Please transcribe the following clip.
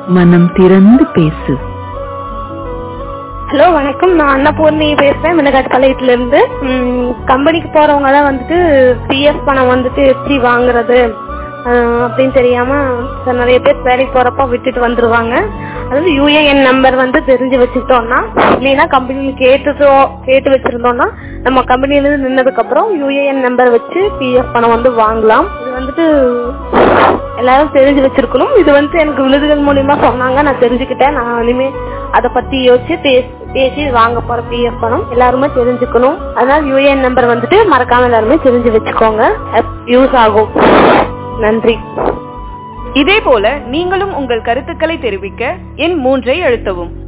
மனம் திறந்து பேசு ஹலோ வணக்கம் நான் அன்னபூர்ணி பேசுறேன் மிளகாட்டுப்பாளையத்துல இருந்து ம், கம்பெனிக்கு போறவங்க தான் வந்துட்டு பிஎஃப் பணம் வந்துட்டு எப்படி வாங்குறது அஹ், அப்படின்னு தெரியாம ச- நிறைய பேர் வேலைக்கு போறப்ப விட்டுட்டு வந்துருவாங்க அதாவது யூஏஎன் நம்பர் வந்து தெரிஞ்சு வச்சுக்கிட்டோம்னா இல்லைன்னா கம்பெனில கேட்டுட்டோ கேட்டு வச்சிருந்தோம்னா நம்ம கம்பெனில இருந்து நின்னதுக்கு அப்புறம் யூஏஎன் நம்பர் வச்சு பிஎஃப் பணம் வந்து வாங்கலாம் இது வந்துட்டு எல்லாரும் தெரிஞ்சு வச்சிருக்கணும் இது வந்து எனக்கு விழுதுகள் மூலியமா சொன்னாங்க நான் தெரிஞ்சுக்கிட்டேன் நான் இனிமே அதை பத்தி யோசிச்சு பேசி பேசி வாங்க போற பிஎஃப் பணம் எல்லாருமே தெரிஞ்சுக்கணும் அதனால யூஏஎன் நம்பர் வந்துட்டு மறக்காம எல்லாருமே தெரிஞ்சு வச்சுக்கோங்க யூஸ் ஆகும் நன்றி இதே போல நீங்களும் உங்கள் கருத்துக்களை தெரிவிக்க எண் மூன்றை அழுத்தவும்